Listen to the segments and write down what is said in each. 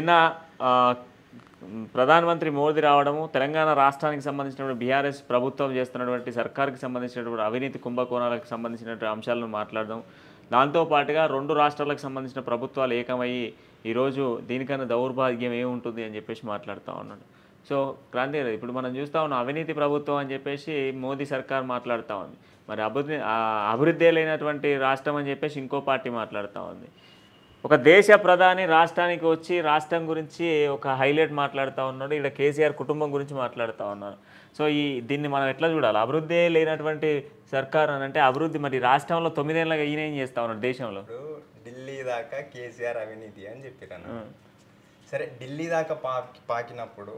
నిన్న ఆ, ప్రధానమంత్రి మోదీ రావడము తెలంగాణ రాష్ట్రానికి సంబంధించినటువంటి బీఆర్ఎస్ ప్రభుత్వం చేస్తున్నటువంటి సర్కార్కి సంబంధించినటువంటి అవినీతి కుంభకోణాలకు సంబంధించినటువంటి అంశాలను మాట్లాడదాం దాంతో పాటుగా రెండు రాష్ట్రాలకు సంబంధించిన ప్రభుత్వాలు ఏకమయ్యి ఈరోజు దీనికన్నా దౌర్భాగ్యం ఏముంటుంది అని చెప్పేసి మాట్లాడుతూ ఉన్నాడు సో క్రాంతి గారు, ఇప్పుడు మనం చూస్తా ఉన్నాం అవినీతి ప్రభుత్వం అని చెప్పేసి మోదీ సర్కార్ మాట్లాడుతూ ఉంది మరి అభివృద్ధి ఆ అభివృద్ధి లేనటువంటి రాష్ట్రం అని చెప్పేసి ఇంకో పార్టీ మాట్లాడుతూ ఉంది ఒక దేశ ప్రధాని రాష్ట్రానికి వచ్చి రాష్ట్రం గురించి ఒక హైలైట్ మాట్లాడుతూ ఉన్నాడు ఇక్కడ కేసీఆర్ కుటుంబం గురించి మాట్లాడుతూ ఉన్నారు సో ఈ దీన్ని మనం ఎట్లా చూడాలి అభివృద్ధి లేనటువంటి సర్కార్ అని అంటే అభివృద్ధి మరి రాష్ట్రంలో తొమ్మిదేళ్ళగా ఈయన ఏం చేస్తా ఉన్నాడు దేశంలో ఇప్పుడు ఢిల్లీ దాకా కేసీఆర్ అవినీతి అని చెప్పిరన్న సరే ఢిల్లీ దాకా పా పాకినప్పుడు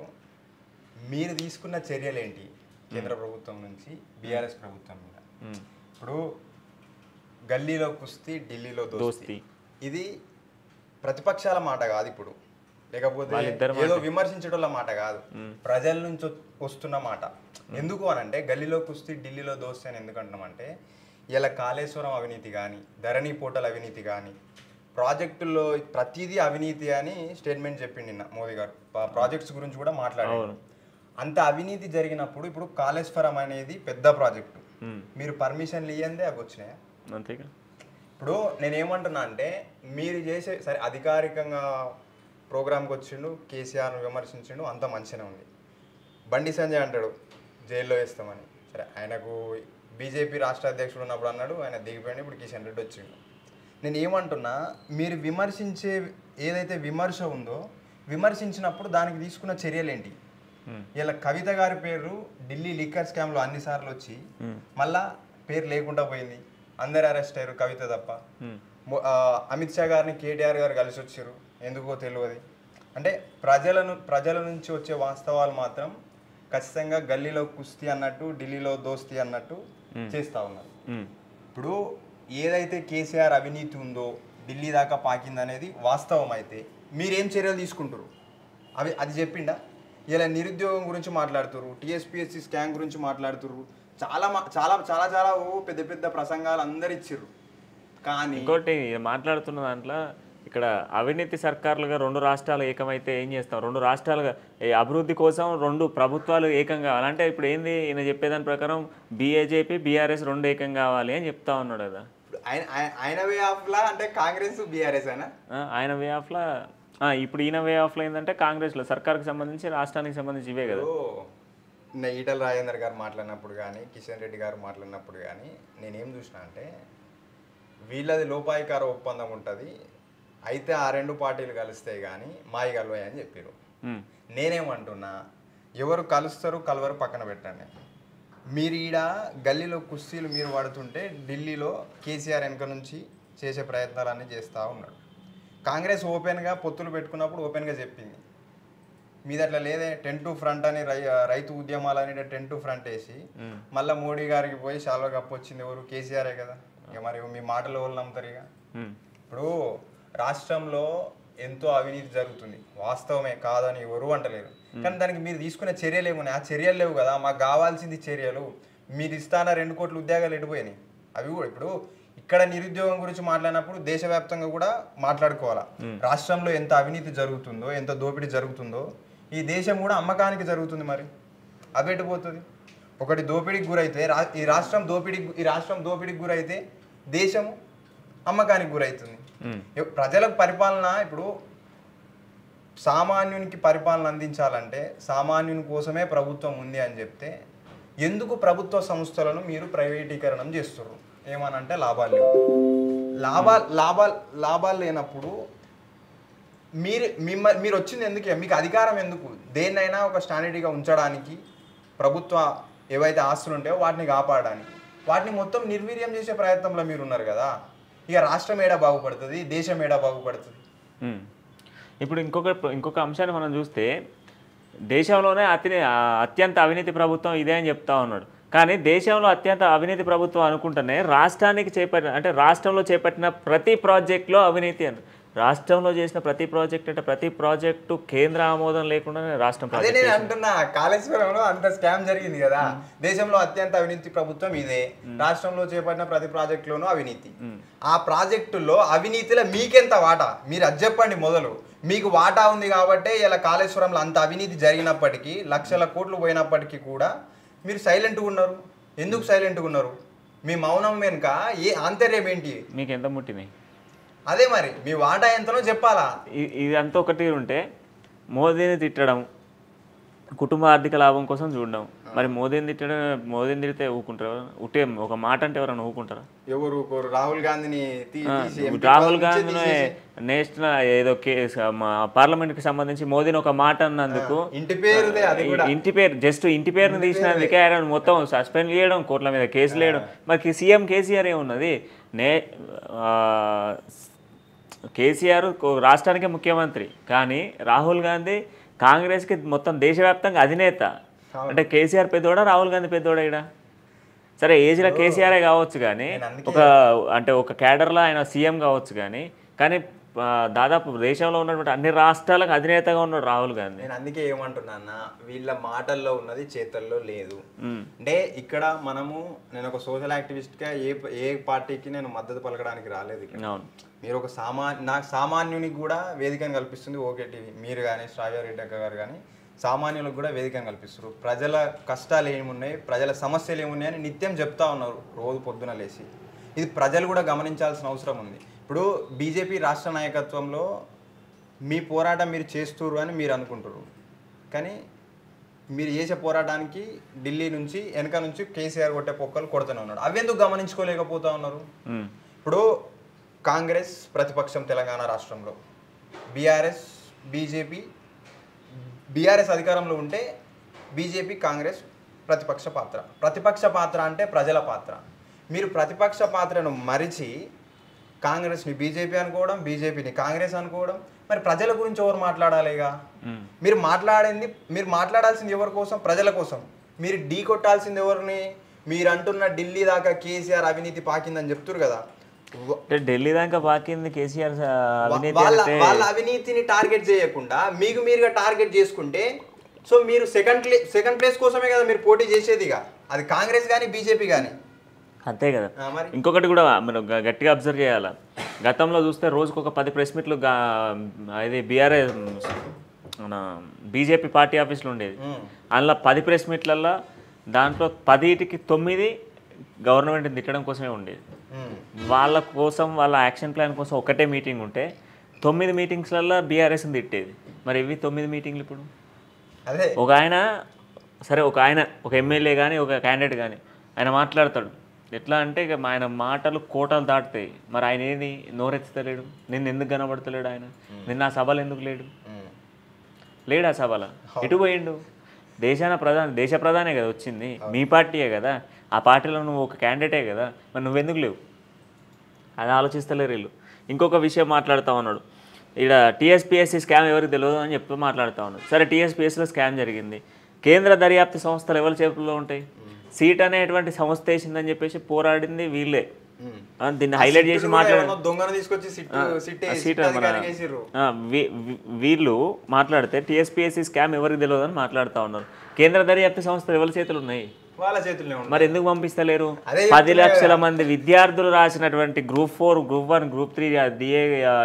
మీరు తీసుకున్న చర్యలు ఏంటి కేంద్ర ప్రభుత్వం నుంచి బీఆర్ఎస్ ప్రభుత్వం మీద ఉమ్. ఇప్పుడు గల్లీలో కుస్తీ ఢిల్లీలో దోస్తీ దోస్తీ. ఇది ప్రతిపక్షాల మాట కాదు ఇప్పుడు లేకపోతే వాళ్ళిద్దరి ఏదో విమర్శించడంలో మాట కాదు ప్రజల నుంచి వ- వస్తున్న మాట ఎందుకు అనంటే గల్లీలో కుస్తీ ఢిల్లీలో దోస్తీ అని ఎందుకు అంటున్నామంటే ఇలా కాళేశ్వరం అవినీతి కానీ ధరణి పోర్టల్ అవినీతి కానీ ప్రాజెక్టుల్లో ప్రతిదీ అవినీతి అని స్టేట్మెంట్ చెప్పిండి నిన్న మోదీ గారు పా- ప్రాజెక్ట్స్ గురించి కూడా మాట్లాడారు అవును. అంత అవినీతి జరిగినప్పుడు ఇప్పుడు కాళేశ్వరం అనేది పెద్ద ప్రాజెక్టు ఉమ్. మీరు పర్మిషన్లు ఇయ్యందే అవి వచ్చినాయా అంతేగా ఇప్పుడు నేనేమంటున్నా అంటే మీరు చేసే సరే అధికారికంగా ప్రోగ్రామ్కి వచ్చిండు కేసీఆర్ను విమర్శించిండు అంత మంచిగానే ఉంది బండి సంజయ్ అంటాడు జైల్లో వేస్తామని సరే ఆయనకు బీజేపీ రాష్ట్ర అధ్యక్షుడు ఉన్నప్పుడు అన్నాడు ఆయన దిగిపోయింది ఇప్పుడు కిషన్ రెడ్డి వచ్చిండు నేను ఏమంటున్నా మీరు విమర్శించే ఏదైతే విమర్శ ఉందో విమర్శించినప్పుడు దానికి తీసుకున్న చర్యలు ఏంటి ఉమ్. ఇలా కవిత గారి పేరు ఢిల్లీ లిక్కర్ స్కామ్లో అన్నిసార్లు వచ్చి ఉమ్. మళ్ళా పేరు లేకుండా పోయింది అందరు అరెస్ట్ అయ్యారు కవిత తప్ప ఉమ్. మొ- ఆ, అమిత్ షా గారిని కేటీఆర్ గారు కలిసి వచ్చారు ఎందుకో తెలియదు అంటే ప్రజలను ప్రజల నుంచి వచ్చే వాస్తవాలు మాత్రం ఖచ్చితంగా గల్లీలో కుస్తీ అన్నట్టు ఢిల్లీలో దోస్తీ అన్నట్టు చేస్తా ఉన్నారు ఉమ్. ఇప్పుడు ఏదైతే కేసీఆర్ అవినీతి ఉందో ఢిల్లీ దాకా పాకింది అనేది వాస్తవం అయితే మీరేం చర్యలు తీసుకుంటారు అవి అది చెప్పిండా ఇలా నిరుద్యోగం గురించి మాట్లాడుతురు టీఎస్పీఎస్సీ స్కామ్ గురించి మాట్లాడుతురు చాలా మా- చాలా చాలా చాలా ఓ పెద్ద పెద్ద ప్రసంగాలు అందరు ఇచ్చిర్రు కానీ ఇంకోటి మాట్లాడుతున్న దాంట్లో ఇక్కడ అవినీతి సర్కారులుగా రెండు రాష్ట్రాలు ఏకమైతే ఏం చేస్తాం రెండు రాష్ట్రాలుగా ఈ అభివృద్ధి కోసం రెండు ప్రభుత్వాలు ఏకం కావాలి అంటే ఇప్పుడు ఏంది ఈయన చెప్పేదాని ప్రకారం బీఏజేపీ బీఆర్ఎస్ రెండు ఏకం కావాలి అని చెప్తా ఉన్నాడు కదా ఇప్పుడు ఆయన ఆయన- ఆయన వే ఆఫ్లా అంటే కాంగ్రెస్ బీఆర్ఎస్ అయినా ఆ, ఆయన వే ఆఫ్లో ఇప్పుడు ఈయన వే ఆఫ్లో ఏంటంటే కాంగ్రెస్లో సర్కార్కి సంబంధించి రాష్ట్రానికి సంబంధించి ఇవే కదా నిన్న ఈటల రాజేందర్ గారు మాట్లాడినప్పుడు కానీ కిషన్ రెడ్డి గారు మాట్లాడినప్పుడు కానీ నేనేం చూసిన అంటే వీళ్ళది లోపాయికార ఒప్పందం ఉంటుంది అయితే ఆ రెండు పార్టీలు కలుస్తాయి కానీ మాయి కలవాయి అని చెప్పారు ఉమ్. నేనేమంటున్నా ఎవరు కలుస్తారు కలవరు పక్కన పెట్టండి మీరు ఈడ గల్లీలో కుస్తీలు మీరు పడుతుంటే ఢిల్లీలో కేసీఆర్ వెనక నుంచి చేసే ప్రయత్నాలన్నీ చేస్తూ ఉన్నాడు కాంగ్రెస్ ఓపెన్గా పొత్తులు పెట్టుకున్నప్పుడు ఓపెన్గా చెప్పింది మీద అట్లా లేదే టెన్ టు ఫ్రంట్ అని రై రైతు ఉద్యమాలని టెన్ టు ఫ్రంట్ వేసి ఉమ్. మళ్ళీ మోడీ గారికి పోయి చాలా వచ్చింది ఎవరు కేసీఆరే కదా ఇక మరి మీ మాటలు ఎవరు నమ్ముతారు ఇక ఉమ్. ఇప్పుడు రాష్ట్రంలో ఎంతో అవినీతి జరుగుతుంది వాస్తవమే కాదని ఎవరు అంటలేరు కానీ దానికి మీరు తీసుకునే చర్యలు ఏమున్నాయి ఆ చర్యలు లేవు కదా మాకు కావాల్సింది చర్యలు మీరు ఇస్తాన రెండు కోట్ల ఉద్యోగాలు ఎడిపోయినాయి అవి కూడా ఇప్పుడు ఇక్కడ నిరుద్యోగం గురించి మాట్లాడినప్పుడు దేశవ్యాప్తంగా కూడా మాట్లాడుకోవాలా రాష్ట్రంలో ఎంత అవినీతి జరుగుతుందో ఎంత దోపిడీ జరుగుతుందో ఈ దేశం కూడా అమ్మకానికి జరుగుతుంది మరి అవి ఎటుపోతుంది ఒకటి దోపిడీకి గురైతే రా ఈ రాష్ట్రం దోపిడీ ఈ రాష్ట్రం దోపిడీకి గురైతే దేశం అమ్మకానికి గురవుతుంది ఉమ్. ఎ- ప్రజలకు పరిపాలన ఇప్పుడు సామాన్యునికి పరిపాలన అందించాలంటే సామాన్యుని కోసమే ప్రభుత్వం ఉంది అని చెప్తే ఎందుకు ప్రభుత్వ సంస్థలను మీరు ప్రైవేటీకరణం చేస్తున్నారు ఏమనంటే లాభాలు లేవు లాభాలు లాభాలు లాభాలు లేనప్పుడు మీరు మిమ్మ మీరు వచ్చింది ఎందుకే మీకు అధికారం ఎందుకు దేన్నైనా ఒక స్టాండర్డ్గా ఉంచడానికి ప్రభుత్వ ఏవైతే ఆస్తులు ఉంటాయో వాటిని కాపాడడానికి వాటిని మొత్తం నిర్వీర్యం చేసే ప్రయత్నంలో మీరు ఉన్నారు కదా ఇక రాష్ట్రం ఏడా బాగుపడుతుంది దేశం ఏడా బాగుపడుతుంది ఉమ్. ఇప్పుడు ఇంకొక ఇంకొక అంశాన్ని మనం చూస్తే దేశంలోనే అతి ఆ, అత్యంత అవినీతి ప్రభుత్వం ఇదే అని చెప్తా ఉన్నాడు కానీ దేశంలో అత్యంత అవినీతి ప్రభుత్వం అనుకుంటేనే రాష్ట్రానికి చేపట్టిన అంటే రాష్ట్రంలో చేపట్టిన ప్రతి ప్రాజెక్టులో అవినీతి అని రాష్ట్రంలో చేసిన ప్రతి ప్రాజెక్ట్ అంటే ప్రతి ప్రాజెక్టు కేంద్ర ఆమోదం లేకుండానే రాష్ట్రం అదే ప్రాజెక్ట్ నేను అంటున్నా కాళేశ్వరంలో అంత స్కామ్ జరిగింది కదా దేశంలో అత్యంత అవినీతి ప్రభుత్వం ఇదే రాష్ట్రంలో చేపట్టిన ప్రతి ప్రాజెక్టులోనూ అవినీతి ఆ ప్రాజెక్టుల్లో అవినీతిలో మీకెంత వాటా మీరు అది చెప్పండి మొదలు మీకు వాటా ఉంది కాబట్టే ఇలా కాళేశ్వరంలో అంత అవినీతి జరిగినప్పటికీ లక్షల కోట్లు పోయినప్పటికీ కూడా మీరు సైలెంట్గా ఉన్నారు ఎందుకు సైలెంట్గా ఉన్నారు మీ మౌనం వెనుక ఏ ఆంతర్యం ఏంటి మీకు ఎంత ముట్టినాయి అదే మరి మీ వాటా ఎంతనో చెప్పాలా ఇ- ఇదంతా ఒకటి ఉంటే మోదీని తిట్టడం కుటుంబ ఆర్థిక లాభం కోసం చూడడం మరి మోదీని తిట్టడం మోదీని తిడితే ఊకుంటారు ఉట్టే ఒక మాట అంటే ఎవరైనా ఊకుంటారా ఎవరు ఊరుకోరు? రాహుల్ గాంధీని తీ- తీసి ఎంపీ రాహుల్ పదవి నుంచి గాంధీ తీసేసి- నేషనల్ ఏదో కేసు మా పార్లమెంట్కి సంబంధించి మోదీని ఒక మాట అన్నందుకు ఇంటి పేరుదే అది కూడా ఇంటి పేరు జస్ట్ ఇంటి పేరుని తీసినందుకే ఆయన మొత్తం సస్పెండ్ చేయడం కోర్టుల మీద కేసులు వేయడం మరి సీఎం కేసీఆర్ ఏమున్నది నే ఆ, కేసీఆర్ కో- రాష్ట్రానికే ముఖ్యమంత్రి కానీ రాహుల్ గాంధీ కాంగ్రెస్కి మొత్తం దేశవ్యాప్తంగా అధినేత అంటే కేసీఆర్ పెద్దోడా రాహుల్ గాంధీ పెద్దోడా ఈడ సరే ఏజ్లో కేసీఆరే కావచ్చు కానీ నేను అందుకే- ఒక అంటే ఒక క్యాడర్లో ఆయన సీఎం కావచ్చు కానీ కానీ ఆ, దాదాపు దేశంలో ఉన్నటువంటి అన్ని రాష్ట్రాలకు అధినేతగా ఉన్నాడు రాహుల్ గాంధీ నేను అందుకే ఏమంటున్నా అన్న వీళ్ళ మాటల్లో ఉన్నది చేతల్లో లేదు మ్మ్. అంటే ఇక్కడ మనము నేను ఒక సోషల్ యాక్టివిస్ట్గా ఏ ఏ పార్టీకి నేను మద్దతు పలకడానికి రాలేదు ఇక్కడ అవును మీరు ఒక సామా నాకు సామాన్యునికి కూడా వేదికను కల్పిస్తుంది ఓకే టీవీ మీరు కానీ శ్రావ్య రెడ్డి అక్క గారు కానీ సామాన్యులకు కూడా వేదికను కల్పిస్తారు ప్రజల కష్టాలు ఏమున్నాయి ప్రజల సమస్యలు ఏమున్నాయని నిత్యం చెప్తా ఉన్నారు రోజు పొద్దున లేచి ఇది ప్రజలు కూడా గమనించాల్సిన అవసరం ఉంది ఇప్పుడు బీజేపీ రాష్ట్ర నాయకత్వంలో మీ పోరాటం మీరు చేస్తున్నారు అని మీరు అనుకుంటారు కానీ మీరు చేసే పోరాటానికి ఢిల్లీ నుంచి వెనక నుంచి కేసీఆర్ కొట్టే పొక్కలు కొడుతూనే ఉన్నాడు అవెందుకు గమనించుకోలేకపోతా ఉన్నారు మ్మ్. ఇప్పుడు కాంగ్రెస్ ప్రతిపక్షం తెలంగాణ రాష్ట్రంలో బీఆర్ఎస్ బీజేపీ బీఆర్ఎస్ అధికారంలో ఉంటే బీజేపీ కాంగ్రెస్ ప్రతిపక్ష పాత్ర ప్రతిపక్ష పాత్ర అంటే ప్రజల పాత్ర మీరు ప్రతిపక్ష పాత్రను మరిచి కాంగ్రెస్ని బీజేపీ అనుకోవడం బీజేపీని కాంగ్రెస్ అనుకోవడం మరి ప్రజల గురించి ఎవరు మాట్లాడాలిగా మ్మ్. మీరు మాట్లాడింది మీరు మాట్లాడాల్సింది ఎవరి కోసం ప్రజల కోసం మీరు ఢీ కొట్టాల్సింది ఎవరిని మీరు అంటున్న ఢిల్లీ దాకా కేసీఆర్ అవినీతి పాకిందని చెప్తున్నారు కదా వ- అంటే ఢిల్లీ దాకా పాకింది కేసీఆర్ స- అవినీతి వాళ్ళ అంటే వాళ్ళ అవినీతిని టార్గెట్ చేయకుండా మీకు మీరుగా టార్గెట్ చేసుకుంటే సో మీరు సెకండ్ ప్లే సెకండ్ ప్లేస్ కోసమే కదా మీరు పోటీ చేసేదిగా అది కాంగ్రెస్ కానీ బీజేపీ కానీ అంతే కదా మరి ఇంకొకటి కూడా మనం గ- గట్టిగా అబ్జర్వ్ చేయాలి గతంలో చూస్తే రోజుకు ఒక పది ప్రెస్ మీట్లు గా- ఇది బీఆర్ఎస్ మన బీజేపీ పార్టీ ఆఫీస్లో ఉండేది ఉమ్, అందులో పది ప్రెస్ మీట్లల్లో దాంట్లో పదిటికి తొమ్మిది గవర్నమెంట్ని తిట్టడం కోసమే ఉండేది ఉమ్, వాళ్ళ కోసం వాళ్ళ యాక్షన్ ప్లాన్ కోసం ఒకటే మీటింగ్ ఉంటే తొమ్మిది మీటింగ్స్లలో బీఆర్ఎస్ని తిట్టేది మరి ఇవి తొమ్మిది మీటింగ్లు ఇప్పుడు అదే ఒక ఆయన సరే ఒక ఆయన ఒక ఎమ్మెల్యే కానీ ఒక క్యాండిడేట్ కానీ ఆయన మాట్లాడతాడు ఎట్లా అంటే ఇక ఆయన మాటలు కోటలు దాటుతాయి మరి ఆయన ఏది నోరెత్తుతలేడు నిన్ను ఎందుకు కనబడతలేడు ఆయన నిన్న ఆ సభలు ఎందుకు లేడు ఉమ్, లేడు ఆ సభలో ఎటు పోయిండు దేశాన ప్రధాని దేశ ప్రధానే కదా వచ్చింది మీ పార్టీయే కదా ఆ పార్టీలో నువ్వు ఒక క్యాండిడేటే కదా మరి నువ్వెందుకు లేవు అది ఆలోచిస్తలేరు వీళ్ళు ఇంకొక విషయం మాట్లాడుతూ ఉన్నాడు ఇక్కడ టీఎస్పీఎస్సీ స్కామ్ ఎవరికి తెలియదు అని చెప్తూ మాట్లాడుతూ ఉన్నాడు సరే టీఎస్పీఎస్సీలో స్కామ్ జరిగింది కేంద్ర దర్యాప్తు సంస్థలు ఎవరి చేతుల్లో ఉంటాయి సీట్ అనేటువంటి సంస్థ వేసిందని చెప్పేసి పోరాడింది వీళ్ళే ఉమ్. ఆ, దీన్ని హైలైట్ చేసి సిట్టు కూడా మాట్లాడు ఏమన్నా దొంగను తీసుకొచ్చి సిట్టు సిట్టే సీట్ సిట్ మన అధికారికి వేసిర్రు. ఆ, వీ- వీ- వీళ్ళు మాట్లాడితే టీఎస్పీఎస్సీ స్కామ్ ఎవరికి తెలియదు అని మాట్లాడుతూ ఉన్నారు కేంద్ర దర్యాప్తు సంస్థలు ఎవరి చేతులు ఉన్నాయి వాళ్ళ చేతుల్లో ఉంది మరి ఎందుకు పంపిస్తలేరు అదే పది లక్షల మంది విద్యార్థులు రాసినటువంటి group four group one group three DA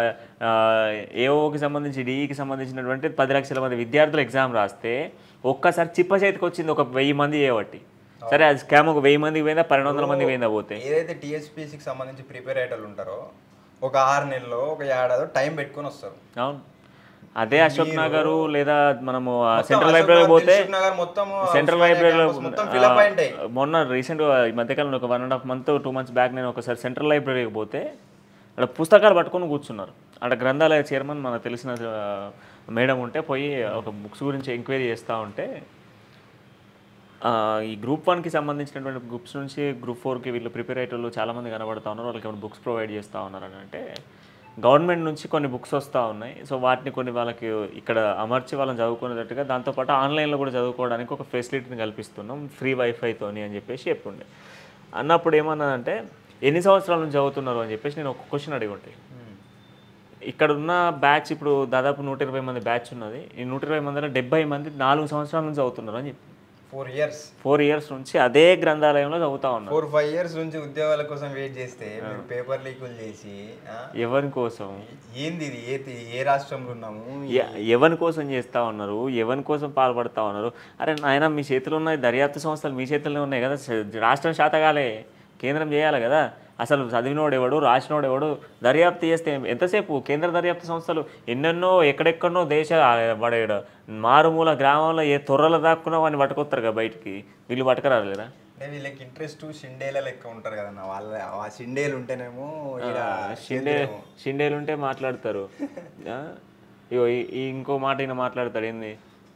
ఏఓకి సంబంధించి డిఈకి సంబంధించినటువంటి పది లక్షల మంది విద్యార్థులు ఎగ్జామ్ రాస్తే ఒక్కసారి చిప్ప చేతికి వచ్చింది ఒక వెయ్యి మంది చేయబట్టి సరే అది స్కామ్ ఒక వెయ్యి మందికి పోయిందా పన్నెండు వందల మందికి పోయిందా పోతే ఏదైతే టీఎస్పీసీకి సంబంధించి ప్రిపేర్ అయ్యేటోళ్ళు ఉంటారో ఒక ఆరు నెలల్లో ఒక ఏడాదో టైం పెట్టుకొని వస్తారు అవును అదే అశోక్ నగర్ లేదా మనము ఆ మొత్తం సెంట్రల్ అశోక్ లైబ్రరీ నగర్, పోతే దిల్సుఖ్ నగర్ మొత్తం సెంట్రల్ ఉస్మానియా లైబ్రరీలో campus మొత్తం ఫిలప్ అయి ఉంటాయి ఆ, మొన్న రీసెంట్గా ఈ మధ్యకాలంలో ఒక one and half month two months back నేను ఒకసారి సెంట్రల్ లైబ్రరీకి పోతే అక్కడ పుస్తకాలు పట్టుకొని కూర్చున్నారు అక్కడ గ్రంథాలయ చైర్మన్ మనకు తెలిసిన ఆ, మేడం ఉంటే పోయి ఒక బుక్స్ గురించి ఎంక్వైరీ చేస్తూ ఉంటే ఆ, ఈ గ్రూప్ వన్కి సంబంధించినటువంటి గ్రూప్స్ నుంచి గ్రూప్ ఫోర్కి వీళ్ళు ప్రిపేర్ అయ్యేటోళ్ళు చాలామంది కనబడతా ఉన్నారు వాళ్ళకి ఏమైనా బుక్స్ ప్రొవైడ్ చేస్తూ ఉన్నారు అని అంటే గవర్నమెంట్ నుంచి కొన్ని బుక్స్ వస్తూ ఉన్నాయి సో వాటిని కొన్ని వాళ్ళకి ఇక్కడ అమర్చి వాళ్ళని చదువుకునేటట్టుగా దాంతోపాటు ఆన్లైన్లో కూడా చదువుకోవడానికి ఒక ఫెసిలిటీని కల్పిస్తున్నాం ఫ్రీ వైఫైతోని అని చెప్పేసి చెప్పుండే అన్నప్పుడు ఏమన్నానంటే ఎన్ని సంవత్సరాల నుంచి చదువుతున్నారు అని చెప్పేసి నేను ఒక క్వశ్చన్ అడిగి ఉంటాయి ఇక్కడ ఉన్న బ్యాచ్ ఇప్పుడు దాదాపు నూట ఇరవై మంది బ్యాచ్ ఉన్నది ఈ నూట ఇరవై మందిలో డెబ్బై మంది నాలుగు సంవత్సరాల నుంచి చదువుతున్నారు అని చెప్పి ఫోర్ ఇయర్స్ ఫోర్ ఇయర్స్ నుంచి అదే గ్రంథాలయంలో చదువుతా ఉన్నారు ఫోర్ ఫైవ్ ఇయర్స్ నుంచి ఉద్యోగాల కోసం వెయిట్ చేస్తే మీరు పేపర్ లీకులు చేసి ఆ, ఎవరి కోసం ఏంది ఇది ఏ తి- ఏ రాష్ట్రంలో ఉన్నాము ఎ- ఎవరి కోసం చేస్తా ఉన్నారు ఎవరి కోసం పాల్పడతా ఉన్నారు అరే నాయన మీ చేతిలో ఉన్న దర్యాప్తు సంస్థలు మీ చేతుల్లో ఉన్నాయి కదా స- రాష్ట్రం శాతగాలే కేంద్రం చేయాలి కదా అసలు చదివినోడు ఎవడు రాసినోడు ఎవడు దర్యాప్తు చేస్తే ఎంతసేపు కేంద్ర దర్యాప్తు సంస్థలు ఎన్నెన్నో ఎక్కడెక్కడో దేశ వాడు మారుమూల గ్రామంలో ఏ తొర్రలు దాక్కున్నా వాడిని పట్టుకొస్తారు కదా బయటికి వీళ్ళు పట్టుకురాలేరా అంటే వీళ్ళకి ఇంట్రెస్ట్ షిండేల లెక్క ఉంటారు కదన్న వాళ్ళ ఆ షిండేలు ఉంటేనేమో ఈడ షిండే షిండేలు ఉంటే మాట్లాడతారు ఆ? ఇగో ఈ- ఈ ఇంకో మాట ఈయన మాట్లాడతాడు ఏంది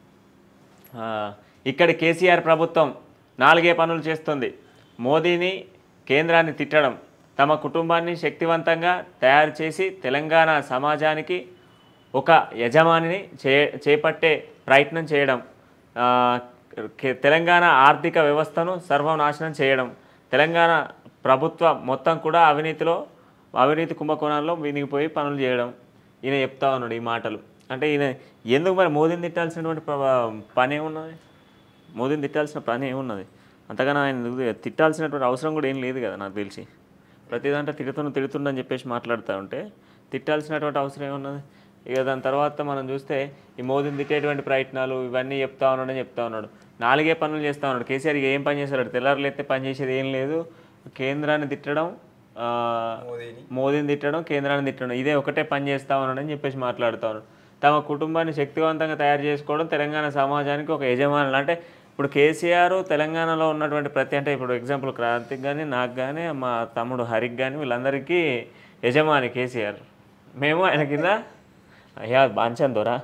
ఆ, ఇక్కడి కేసీఆర్ ప్రభుత్వం నాలుగే పనులు చేస్తుంది మోదీని కేంద్రాన్ని తిట్టడం తమ కుటుంబాన్ని శక్తివంతంగా తయారు చేసి తెలంగాణ సమాజానికి ఒక యజమానిని చే చేపట్టే ప్రయత్నం చేయడం ఆ, కే- తెలంగాణ ఆర్థిక వ్యవస్థను సర్వనాశనం చేయడం తెలంగాణ ప్రభుత్వ మొత్తం కూడా అవినీతిలో అవినీతి కుంభకోణాల్లో వినిగిపోయి పనులు చేయడం ఈయన చెప్తా ఉన్నాడు ఈ మాటలు అంటే ఈయన ఎందుకు మరి మోదీని తిట్టాల్సినటువంటి ప్ర- పని ఏమున్నది మోదీని తిట్టాల్సిన పని ఏమున్నది అంతగానో ఆయన ఎందుకు తిట్టాల్సినటువంటి అవసరం కూడా ఏం లేదు కదా నాకు తెలిసి ప్రతి దాంట్లో తిడుతున్న తిడుతుండని చెప్పేసి మాట్లాడుతూ ఉంటే తిట్టాల్సినటువంటి అవసరం ఏమున్నది ఇక దాని తర్వాత మనం చూస్తే ఈ మోదీని తిట్టేటువంటి ప్రయత్నాలు ఇవన్నీ చెప్తా ఉన్నాడని చెప్తా ఉన్నాడు నాలుగే పనులు చేస్తా ఉన్నాడు కేసీఆర్ ఇక ఏం పని చేస్తాడు తెల్లారులు ఎత్తే పని చేసేది ఏం లేదు కేంద్రాన్ని తిట్టడం ఆ, మోదీని మోదీని తిట్టడం కేంద్రాన్ని తిట్టడం ఇదే ఒకటే పని చేస్తా ఉన్నాడని చెప్పేసి మాట్లాడుతా ఉన్నాడు తమ కుటుంబాన్ని శక్తివంతంగా తయారు చేసుకోవడం తెలంగాణ సమాజానికి ఒక యజమానులు అంటే ఇప్పుడు కేసీఆర్ తెలంగాణలో ఉన్నటువంటి ప్రతి అంటే ఇప్పుడు ఎగ్జాంపుల్ క్రాంతికి కానీ నాకు కానీ మా తమ్ముడు హరికి కానీ వీళ్ళందరికీ యజమాని కేసీఆర్ మేము ఆయన కింద అయ్యా బాంచన్ దొరా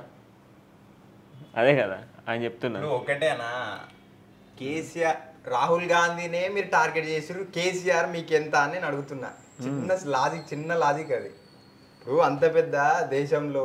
అదే కదా ఆయన చెప్తున్నా ఇప్పుడు ఒకటేనా కేసీఆర్ రాహుల్ గాంధీనే మీరు టార్గెట్ చేసారు కేసీఆర్ మీకు ఎంత అని నేను అడుగుతున్నా చిన్న లాజిక్ చిన్న లాజిక్ అది ఇప్పుడు అంత పెద్ద దేశంలో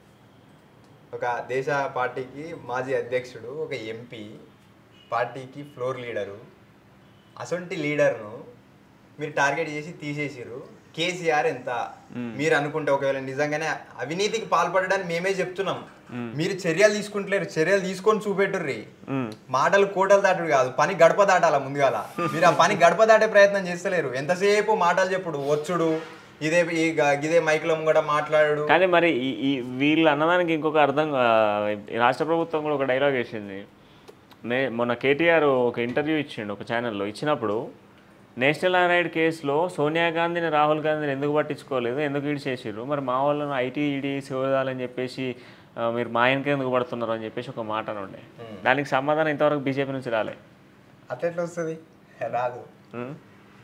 ఒక దేశ పార్టీకి మాజీ అధ్యక్షుడు ఒక ఎంపీ పార్టీకి ఫ్లోర్ లీడరు అసొంటి లీడర్ను మీరు టార్గెట్ చేసి తీసేసిరు కేసీఆర్ ఎంత మీరు అనుకుంటే ఒకవేళ నిజంగానే అవినీతికి పాల్పడడానికి మేమే చెప్తున్నాం మీరు చర్యలు తీసుకుంటలేరు చర్యలు తీసుకొని చూపెట్టుర్రి ఉమ్, మాటలు కోటలు దాటుడు కాదు పని గడప దాటాల ముందుగాల మీరు ఆ పని గడప దాటే ప్రయత్నం చేస్తలేరు ఎంతసేపు మాటలు చెప్పుడు వచ్చుడు ఇదే ఈ గ- ఇదే మైకులో కూడా మాట్లాడు కానీ మరి ఈ ఈ వీళ్ళు అన్నదానికి ఇంకొక అర్థం ఆ, ఈ రాష్ట్ర ప్రభుత్వం కూడా ఒక డైలాగ్ వేసింది నే మొన్న కేటీఆర్ ఒక ఇంటర్వ్యూ ఇచ్చిండు ఒక ఛానల్లో ఇచ్చినప్పుడు నేషనల్ హెరాయిడ్ కేసులో సోనియా గాంధీని రాహుల్ గాంధీని ఎందుకు పట్టించుకోలేదు ఎందుకు ఈడు చేసిర్రు మరి మా వాళ్ళను ఐటీ ఈడీ శివదాలని చెప్పేసి ఆ, మీరు మా ఆయనకి ఎందుకు పడుతున్నారు అని చెప్పేసి ఒక మాట ఉండే దానికి సమాధానం ఇంతవరకు బీజేపీ నుంచి రాలే అట్లా ఎట్లా వస్తుంది రాదు ఉం?